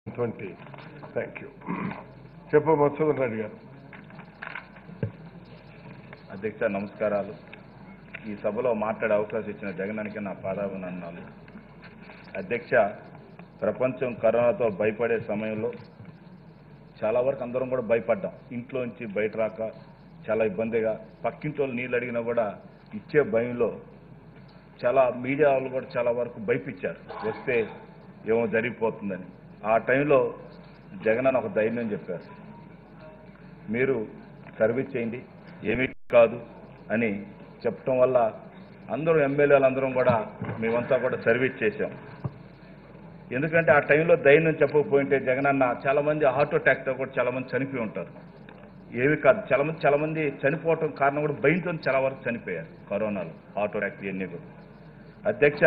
Twenty thank you చెప్పు మధుసూదన్ రెడ్డి గారు అధ్యక్ష నమస్కారాలు ఈ సభలో మాట్లాడే అవకాశం ఇచ్చిన జగనానికి నా పాదాభినందనాలు అధ్యక్ష ప్రపంచం కరోనాతో భయపడే సమయంలో చాలా వరకు అందరం కూడా భయపడ్డాం ఇంట్లోంచి బయట రాక చాలా ఇబ్బందిగా పక్కింటి వాళ్ళు నీళ్ళు అడిగినా కూడా ఇచ్చే భయంలో చాలా మీడియా వాళ్ళు కూడా చాలా వరకు భయపించారు వస్తే ఏమో జరిగిపోతుందని ఆ టైంలో జగన్ అని ఒక ధైర్యం చెప్పారు మీరు సర్వీస్ చేయండి ఏమీ కాదు అని చెప్పటం వల్ల అందరూ ఎమ్మెల్యేలు అందరం కూడా మేమంతా కూడా సర్వీస్ చేశాం ఎందుకంటే ఆ టైంలో ధైర్యం చెప్పకపోయింటే జగనన్న చాలా మంది హార్ట్ అటాక్తో కూడా చాలా మంది చనిపోయి ఉంటారు ఏవి కాదు చాలా మంది చాలా మంది చనిపోవటం కారణం కూడా భయంతో చాలా వరకు చనిపోయారు కరోనాలో హార్ట్ అటాక్ ఇవన్నీ కూడా అధ్యక్ష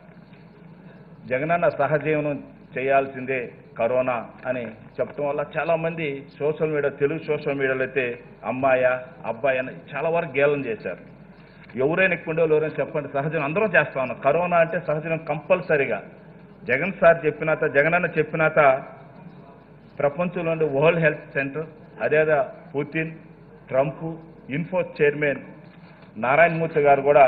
జగనన్న సహజీవనం చేయాల్సిందే కరోనా అని చెప్పడం వల్ల చాలా మంది సోషల్ మీడియా తెలుగు సోషల్ మీడియాలో అయితే అమ్మాయ అబ్బాయి అని చాలా వరకు గేలం చేశారు ఎవరైనా ఎక్కువ ఉండేవాళ్ళు ఎవరైనా చెప్పండి సహజం అందరం చేస్తా ఉన్నాం కరోనా అంటే సహజం కంపల్సరీగా జగన్ సార్ చెప్పినాత జగనన్న చెప్పినాత ప్రపంచంలోని వరల్డ్ హెల్త్ సెంటర్ అదేదా Putin Trump Info chairman Narayanamurthy garu కూడా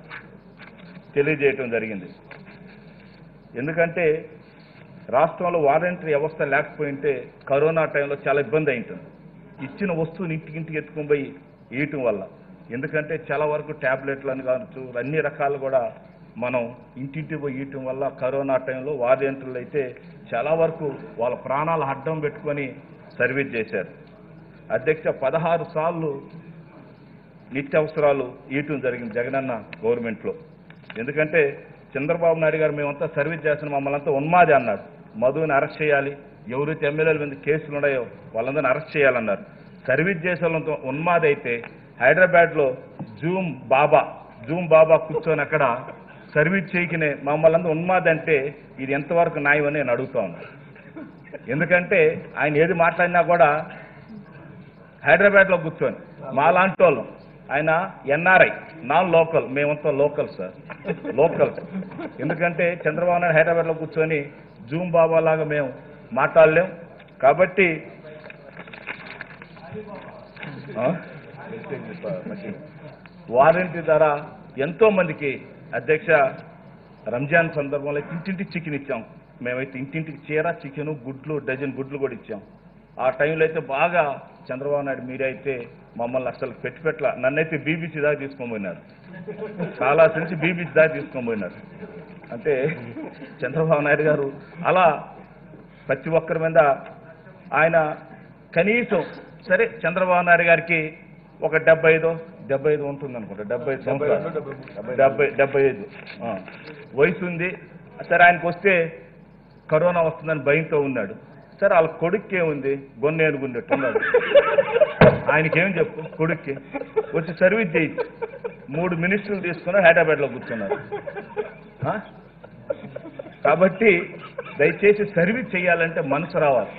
తెలియజేయటం జరిగింది ఎందుకంటే రాష్ట్రంలో వారంటరీ వ్యవస్థ లేకపోయింటే కరోనా టైంలో చాలా ఇబ్బంది అయింటుంది ఇచ్చిన వస్తువుని ఇంటికింటికి ఎత్తుకొని పోయి ఇయటం వల్ల ఎందుకంటే చాలా వరకు ట్యాబ్లెట్లు అని కావచ్చు అన్ని రకాలు కూడా మనం ఇంటింటికి పోయి ఇయటం వల్ల కరోనా టైంలో వారంటీలు అయితే చాలా వరకు వాళ్ళ ప్రాణాలు అడ్డం పెట్టుకొని సర్వీస్ చేశారు అధ్యక్ష పదహారు సార్లు నిత్యావసరాలు ఇయటం జరిగింది జగనన్న గవర్నమెంట్లో ఎందుకంటే చంద్రబాబు నాయుడు గారు మేమంతా సర్వీస్ చేస్తున్న మమ్మల్ని అంతా ఉన్మాది అన్నారు మధుని అరెస్ట్ చేయాలి ఎవరైతే ఎమ్మెల్యేల మీద కేసులు ఉన్నాయో వాళ్ళందరినీ అరెస్ట్ చేయాలన్నారు సర్వీస్ చేసే వాళ్ళంతా ఉన్మాది అయితే హైదరాబాద్లో జూమ్ బాబా జూమ్ బాబా కూర్చొని అక్కడ సర్వీస్ చేయకనే మమ్మల్ని అంతా ఉన్మాది అంటే ఇది ఎంతవరకు న్యాయం అని నేను అడుగుతా ఉన్నాను ఎందుకంటే ఆయన ఏది మాట్లాడినా కూడా హైదరాబాద్లో కూర్చొని మా లాంటి వాళ్ళం ఆయన ఎన్ఆర్ఐ నాన్ లోకల్ మేమంతా లోకల్ సార్ లోకల్ ఎందుకంటే చంద్రబాబు నాయుడు హైదరాబాద్లో కూర్చొని జూమ్ బాబా లాగా మేము మాట్లాడలేం కాబట్టి ఆ? వారంటీ ద్వారా ఎంతో మందికి అధ్యక్ష రంజాన్ సందర్భంలో ఇంటింటి చికెన్ ఇచ్చాం మేమైతే ఇంటింటికి చీర చికెన్ గుడ్లు డజన్ గుడ్లు కూడా ఇచ్చాం ఆ టైంలో అయితే బాగా చంద్రబాబు నాయుడు మీడియా అయితే మమ్మల్ని అసలు పెట్టి పెట్టల నన్నైతే బీబీసీ దాకా తీసుకొని పోయినారు చాలా నుంచి బీబీసీ దాకా తీసుకొని పోయినారు అంటే చంద్రబాబు నాయుడు గారు అలా ప్రతి ఒక్కరి మీద ఆయన కనీసం సరే చంద్రబాబు నాయుడు గారికి ఒక డెబ్బై ఐదు డెబ్బై ఐదు ఉంటుంది అనుకుంటా డెబ్బై ఐదు సంవత్సరాలు డెబ్బై డెబ్బై ఐదు ఆ. వయసు ఉంది సరే ఆయనకు వస్తే కరోనా వస్తుందని భయంతో ఉన్నాడు సరే వాళ్ళ కొడుక్కి ఏముంది గొన్నేనుగున్నట్టు ఉన్నాడు ఆయనకేం చెప్పు కొడుక్కి వచ్చి సర్వీస్ చేయొచ్చు మూడు మినిస్టర్లు తీసుకుని హైదరాబాద్లో కూర్చున్నారు ఆ? కాబట్టి దయచేసి సర్వీస్ చేయాలంటే మనసు రావాలి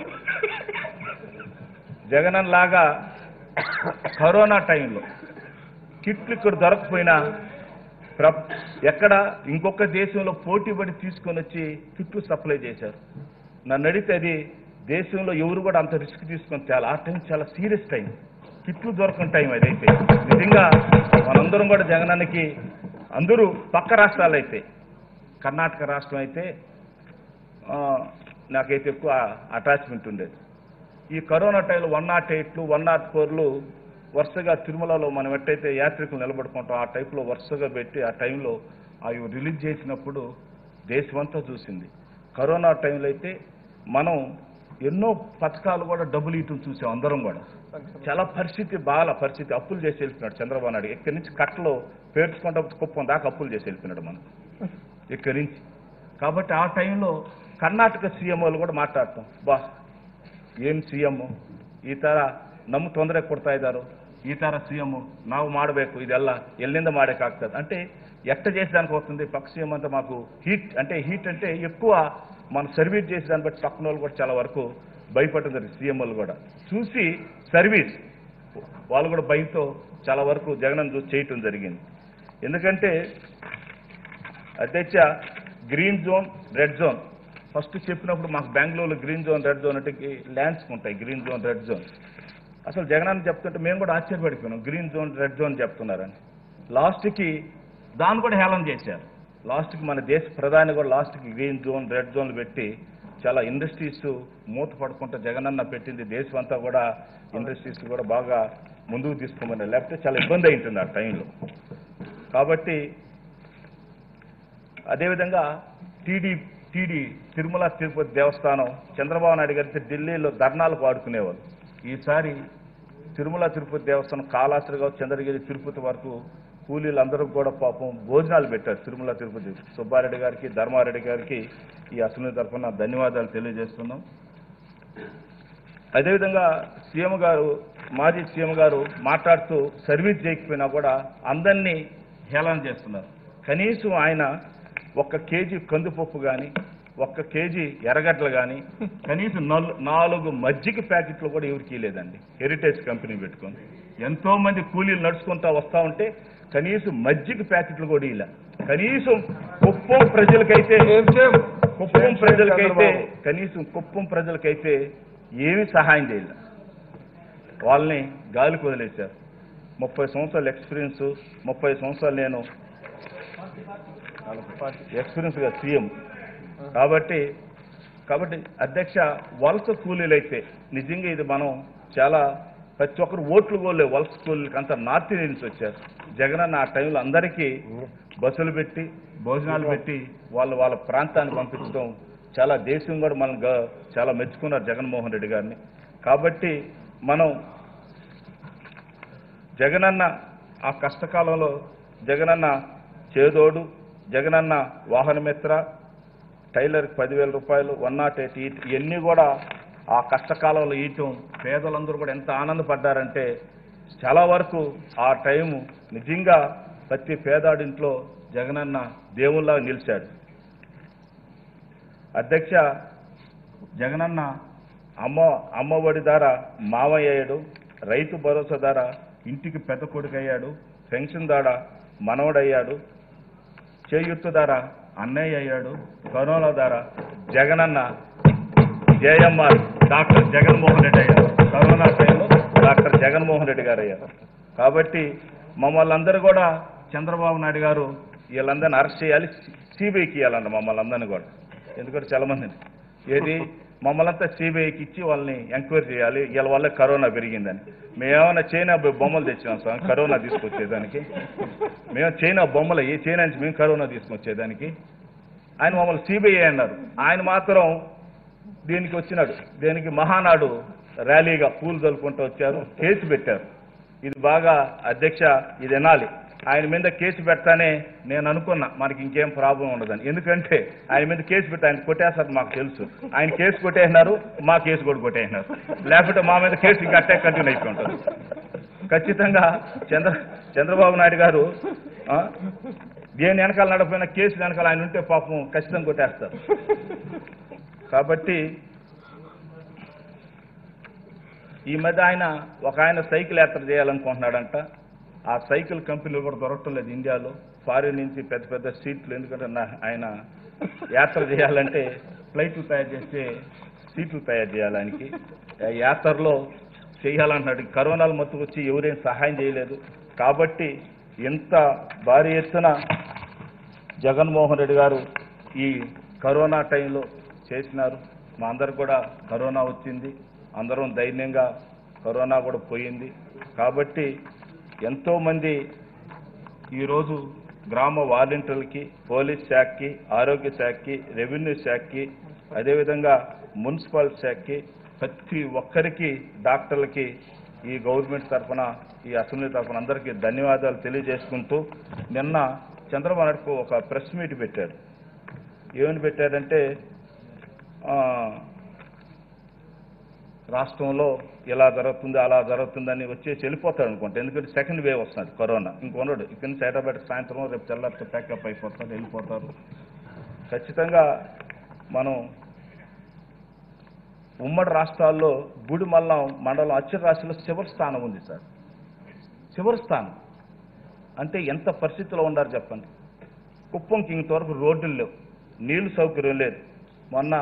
జగనన్ లాగా కరోనా టైంలో కిట్లు ఇక్కడ దొరకపోయినా ప్ర ఎక్కడ ఇంకొక దేశంలో పోటీ పడి తీసుకొని వచ్చి కిట్లు సప్లై చేశారు నన్ను అడిగితే అది దేశంలో ఎవరు కూడా అంత రిస్క్ తీసుకొని తేవాలి ఆ టైం చాలా సీరియస్ టైం కిట్లు దొరకని టైం అదైతే నిజంగా మనందరం కూడా జగనానికి అందరూ పక్క రాష్ట్రాలు అయితే కర్ణాటక రాష్ట్రం అయితే ఆ, నాకైతే ఎక్కువ అటాచ్మెంట్ ఉండేది ఈ కరోనా టైంలో వన్ నాట్ ఎయిట్లు వన్ నాట్ ఫోర్లు వరుసగా తిరుమలలో మనం ఎట్టయితే యాత్రికులు నిలబడుకుంటాం ఆ టైప్లో వరుసగా పెట్టి ఆ టైంలో అవి రిలీజ్ చేసినప్పుడు దేశమంతా చూసింది కరోనా టైంలో అయితే మనం ఎన్నో పథకాలు కూడా డబ్బులు ఇటు చూసాం అందరం కూడా చాలా పరిస్థితి బాగా పరిస్థితి అప్పులు చేసి వెళ్ళిపోయినాడు చంద్రబాబు నాయుడు ఇక్కడి నుంచి కట్టలో పేర్చుకుంటా కుప్పం దాకా అప్పులు చేసి వెళ్ళిపోయినాడు మనం ఇక్కడి నుంచి కాబట్టి ఆ టైంలో కర్ణాటక సీఎం వాళ్ళు కూడా మాట్లాడతాం బా ಏನ್ ಸಿ ಎಮ್ ಈ ಥರ ನಮ್ಮ ತೊಂದರೆ ಕೊಡ್ತಾ ಇದ್ದಾರೆ ಈ ಥರ ಸಿ ಎಮ್ ನಾವು ಮಾಡಬೇಕು ಇದೆಲ್ಲ ಎಲ್ಲಿಂದ ಮಾಡೋಕ್ಕಾಗ್ತದೆ అంటే ఎట్ట చేసేదానికి వస్తుంది పక్క సీఎం అంతా మాకు హీట్ అంటే హీట్ అంటే ఎక్కువ మనం సర్వీస్ చేసేదాన్ని బట్టి పక్కన వాళ్ళు కూడా చాలా వరకు భయపడుతుంది సీఎం వాళ్ళు కూడా చూసి సర్వీస్ వాళ్ళు కూడా భయంతో చాలా వరకు జగన్ చూసి చేయటం జరిగింది ఎందుకంటే అధ్యక్ష green zone red zone first చెప్పినప్పుడు మాకు బెంగళూరులో గ్రీన్ జోన్ రెడ్ జోన్ అంటే ల్యాండ్స్ ఉంటాయి గ్రీన్ జోన్ రెడ్ జోన్ అసలు జగనన్న చెప్తుంటే మేము కూడా ఆశ్చర్యపడిపోయినాం గ్రీన్ జోన్ రెడ్ జోన్ చెప్తున్నారని లాస్ట్కి దాన్ని కూడా హేళన చేశారు లాస్ట్కి మన దేశ ప్రధాని కూడా లాస్ట్కి గ్రీన్ జోన్ రెడ్ జోన్లు పెట్టి చాలా ఇండస్ట్రీస్ మూత పడుకుంటూ జగనన్న పెట్టింది దేశం అంతా కూడా ఇండస్ట్రీస్ కూడా బాగా ముందుకు తీసుకోమని లేకపోతే చాలా ఇబ్బంది అయింటుంది ఆ టైంలో కాబట్టి అదేవిధంగా టీడీ టీడీ తిరుమల తిరుపతి దేవస్థానం చంద్రబాబు నాయుడు గారి ఢిల్లీలో ధర్నాలకు వాడుకునేవారు ఈసారి తిరుమల తిరుపతి దేవస్థానం కాళాస్త్రి కావచ్చు చంద్రగిరి తిరుపతి వరకు కూలీలందరూ కూడా పాపం భోజనాలు పెట్టారు తిరుమల తిరుపతి సుబ్బారెడ్డి గారికి ధర్మారెడ్డి గారికి ఈ అసెంబ్లీ తరఫున ధన్యవాదాలు తెలియజేస్తున్నాం అదేవిధంగా సీఎం గారు మాజీ సీఎం గారు మాట్లాడుతూ సర్వీస్ చేయకపోయినా కూడా అందరినీ హేళన చేస్తున్నారు కనీసం ఆయన ఒక్క కేజీ కందిపప్పు కానీ ఒక్క కేజీ ఎర్రగడ్డలు కానీ కనీసం నల్- నాలుగు మజ్జిగ ప్యాకెట్లు కూడా ఎవరికి లేదండి హెరిటేజ్ కంపెనీ పెట్టుకొని ఎంతో మంది కూలీలు నడుచుకుంటా వస్తా ఉంటే కనీసం మజ్జిగ ప్యాకెట్లు కూడా ఇలా కనీసం కుప్పం ప్రజలకైతే కుప్పం ప్రజలకైతే కనీసం కుప్పం ప్రజలకైతే ఏమీ సహాయం చేయలేదు వాళ్ళని గాలికి వదిలేశారు ముప్పై సంవత్సరాల ఎక్స్పీరియన్స్ ముప్పై సంవత్సరాలు నేను ఎక్స్పీరియన్స్గా సీఎం కాబట్టి కాబట్టి అధ్యక్ష వలస కూలీలు అయితే నిజంగా ఇది మనం చాలా ప్రతి ఒక్కరు ఓట్లు కోలే వలస కూలీలకి అంతా నార్త్ ఇండియన్స్ వచ్చారు జగనన్న ఆ టైంలో అందరికీ బస్సులు పెట్టి భోజనాలు పెట్టి వాళ్ళు వాళ్ళ ప్రాంతాన్ని పంపించడం చాలా దేశం కూడా మనం గా- చాలా మెచ్చుకున్నారు జగన్మోహన్ రెడ్డి గారిని కాబట్టి మనం జగనన్న ఆ కష్టకాలంలో జగనన్న చేదోడు జగనన్న వాహనమిత్ర టైలర్కి పదివేల రూపాయలు వన్ నాట్ ఎయిట్ ఇవన్నీ కూడా ఆ కష్టకాలంలో ఇయటం పేదలందరూ కూడా ఎంత ఆనందపడ్డారంటే చాలా వరకు ఆ టైము నిజంగా ప్రతి పేదాడింట్లో జగనన్న దేవుళ్ళ నిలిచాడు అధ్యక్ష జగనన్న అమ్మ అమ్మఒడి ద్వారా మావయ్య అయ్యాడు రైతు భరోసా ద్వారా ఇంటికి పెద్ద కొడుకు అయ్యాడు పెన్షన్ ద్వారా మనవడయ్యాడు చేయూత ద్వారా అన్నయ్య అయ్యాడు కరోనా ద్వారా జగనన్న జేఎంఆర్ డాక్టర్ జగన్మోహన్ రెడ్డి అయ్యారు కరోనా టైంలో డాక్టర్ జగన్మోహన్ రెడ్డి గారు అయ్యారు కాబట్టి మమ్మల్ని అందరూ కూడా చంద్రబాబు నాయుడు గారు వీళ్ళందరినీ అరెస్ట్ చేయాలి సిబిఐకి ఇవ్వాలంట మమ్మల్ని అందరినీ కూడా ఎందుకంటే చాలా మందిని ఏది మమ్మల్ని అంతా సిబిఐకి ఇచ్చి వాళ్ళని ఎంక్వైరీ చేయాలి వీళ్ళ వల్ల కరోనా పెరిగిందని మేమేమైనా చైనా బొ- బొమ్మలు తెచ్చినాం సార్ కరోనా తీసుకొచ్చేదానికి మేము చైనా బొమ్మలు ఏ చైనా నుంచి మేము కరోనా తీసుకొచ్చేదానికి ఆయన మమ్మల్ని సిబిఐ అన్నారు ఆయన మాత్రం దీనికి వచ్చినాడు దీనికి మహానాడు ర్యాలీగా పూలు చల్లుకుంటూ వచ్చారు కేసు పెట్టారు ఇది బాగా అధ్యక్ష ఇది వినాలి ఆయన మీద కేసు పెడతానే నేను అనుకున్నా మనకి ఇంకేం ప్రాబ్లం ఉండదని ఎందుకంటే ఆయన మీద కేసు పెట్టి ఆయన కొట్టేస్తారు మాకు తెలుసు ఆయన కేసు కొట్టేసినారు మా కేసు కూడా కొట్టేసినారు లేకపోతే మా మీద కేసు ఇంకా అట్టే కంటిన్యూ అయిపోతుంది ఖచ్చితంగా చంద్ర చంద్రబాబు నాయుడు గారు ఆ, దేని వెనకాల నడపోయిన కేసు వెనకాల ఆయన ఉంటే పాపం ఖచ్చితంగా కొట్టేస్తారు కాబట్టి ఈ మధ్య ఆయన ఒక ఆయన సైకిల్ యాత్ర చేయాలనుకుంటున్నాడంట ఆ సైకిల్ కంపెనీలు కూడా దొరకటం లేదు ఇండియాలో ఫారిన్ నుంచి పెద్ద పెద్ద సీట్లు ఎందుకంటే నా- ఆయన యాత్ర చేయాలంటే ఫ్లైట్లు తయారు చేస్తే సీట్లు తయారు చేయాలి ఆయనకి ఆ యాత్రలో చేయాలంటున్నాడు కరోనాలు మొత్తం వచ్చి ఎవరేం సహాయం చేయలేదు కాబట్టి ఎంత భారీ ఎత్తున జగన్మోహన్ రెడ్డి గారు ఈ కరోనా టైంలో చేసినారు మా అందరికి కూడా కరోనా వచ్చింది అందరం ధైర్యంగా కరోనా కూడా పోయింది కాబట్టి ఎంతోమంది ఈరోజు గ్రామ వాలంటీర్లకి పోలీస్ శాఖకి ఆరోగ్య శాఖకి రెవెన్యూ శాఖకి అదేవిధంగా మున్సిపల్ శాఖకి ప్రతి ఒక్కరికి డాక్టర్లకి ఈ గవర్నమెంట్ తరఫున ఈ అసెంబ్లీ తరఫున అందరికీ ధన్యవాదాలు తెలియజేసుకుంటూ నిన్న చంద్రబాబు నాయుడు ఒక ప్రెస్ మీట్ పెట్టాడు ఏమని పెట్టాడంటే ఆ, రాష్ట్రంలో ఇలా జరుగుతుంది అలా జరుగుతుందని వచ్చేసి వెళ్ళిపోతాడు అనుకుంటా ఎందుకంటే సెకండ్ వేవ్ వస్తుంది కరోనా ఇంకొన్నాడు ఇక్కడ నుంచి హైదరాబాద్ సాయంత్రం రేపు తెల్లారితో ప్యాకప్ అయిపోతారు వెళ్ళిపోతారు ఖచ్చితంగా మనం ఉమ్మడి రాష్ట్రాల్లో గుడిమల్లం మండలం అచ్చర రాశిలో చివరి స్థానం ఉంది సార్ చివరి స్థానం అంటే ఎంత పరిస్థితిలో ఉన్నారు చెప్పండి కుప్పంకి ఇంతవరకు రోడ్డులు లేవు నీళ్లు సౌకర్యం లేదు మొన్న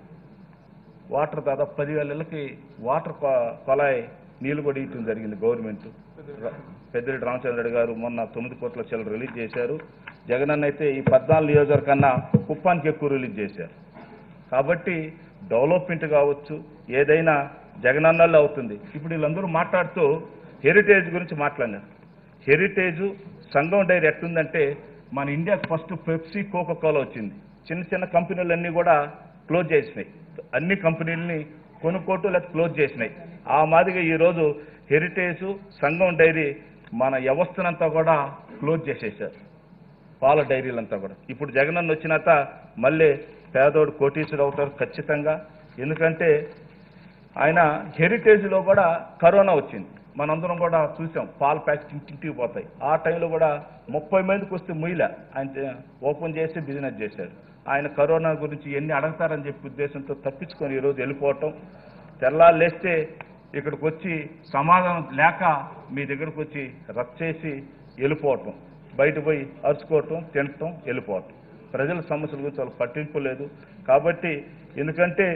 వాటర్ దాదాపు పదివేల ఇళ్ళకి వాటర్ కొ- కొలాయి నీళ్లు కూడా ఇవ్వటం జరిగింది గవర్నమెంట్ ర- పెద్దిరెడ్డి రామచంద్ర గారు మొన్న తొమ్మిది కోట్ల చిల్లర రిలీజ్ చేశారు జగనన్న అయితే ఈ పద్నాలుగు నియోజకవర్గం కన్నా కుప్పానికి ఎక్కువ రిలీజ్ చేశారు కాబట్టి డెవలప్మెంట్ కావచ్చు ఏదైనా జగనన్నల్లో అవుతుంది ఇప్పుడు వీళ్ళందరూ మాట్లాడుతూ హెరిటేజ్ గురించి మాట్లాడినారు హెరిటేజ్ సంఘం డైరీ ఎట్టుందంటే మన ఇండియాకి ఫస్ట్ పెప్సీ కోకా కోలా వచ్చింది చిన్న చిన్న కంపెనీలన్నీ కూడా క్లోజ్ చేసినాయి అన్ని కంపెనీలని కొనుక్కోటు లేదా క్లోజ్ చేసినాయి ఆ మాదిరిగా ఈరోజు హెరిటేజ్ సంఘం డైరీ మన వ్యవస్థనంతా కూడా క్లోజ్ చేసేసారు పాల డైరీలంతా కూడా ఇప్పుడు జగనన్న వచ్చినాక మళ్ళీ పేదోడు కోటీసుడు అవుతారు ఖచ్చితంగా ఎందుకంటే ఆయన హెరిటేజ్లో కూడా కరోనా వచ్చింది మనందరం కూడా చూసాం పాల ప్యాకెట్ ఇంటింటికి పోతాయి ఆ టైంలో కూడా ముప్పై మందికి వస్తే ముయ్యలే ఆయన చే- ఓపెన్ చేసి బిజినెస్ చేశారు ఆయన కరోనా గురించి ఎన్ని అడగతారని చెప్పి ఉద్దేశంతో తప్పించుకొని ఈరోజు వెళ్ళిపోవటం తెల్లారు లేస్తే ఇక్కడికి వచ్చి సమాధానం లేక మీ దగ్గరకు వచ్చి రద్దు చేసి వెళ్ళిపోవటం బయట పోయి అరుచుకోవటం తినటం వెళ్ళిపోవటం ప్రజల సమస్యల గురించి వాళ్ళు పట్టింపు లేదు కాబట్టి ఎందుకంటే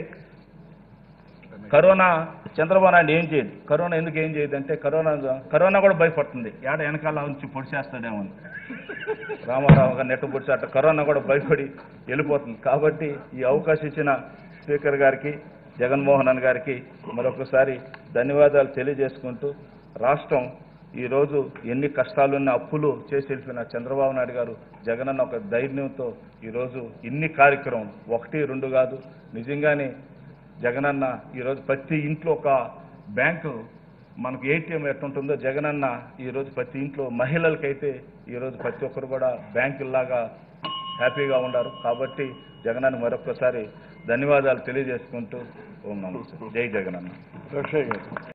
కరోనా చంద్రబాబు నాయుడు ఏం చేయదు కరోనా ఎందుకు ఏం చేయదు అంటే కరోనా కరోనా కూడా భయపడుతుంది ఏడ వెనకాల నుంచి పొడిచేస్తాడేమో అని. రామారావు గారు నెట్టు పొడిచి అట్ట కరోనా కూడా భయపడి వెళ్ళిపోతుంది కాబట్టి ఈ అవకాశం ఇచ్చిన స్పీకర్ గారికి జగన్మోహన్ అన్న గారికి మరొకసారి ధన్యవాదాలు తెలియజేసుకుంటూ రాష్ట్రం ఈరోజు ఎన్ని కష్టాలున్న అప్పులు చేసి వెళ్ళిపోయిన చంద్రబాబు నాయుడు గారు జగనన్న ఒక ధైర్యంతో ఈరోజు ఇన్ని కార్యక్రమం ఒకటి రెండు కాదు నిజంగానే జగనన్న ఈరోజు ప్రతి ఇంట్లో ఒక బ్యాంకు మనకు ఏటీఎం ఎట్టుంటుందో జగనన్న ఈరోజు ప్రతి ఇంట్లో మహిళలకైతే ఈరోజు ప్రతి ఒక్కరు కూడా బ్యాంకుల్లాగా హ్యాపీగా ఉన్నారు కాబట్టి జగనన్న మరొకసారి ధన్యవాదాలు తెలియజేసుకుంటూ ఉన్నాము జై జగనన్న అక్షయ్ గారు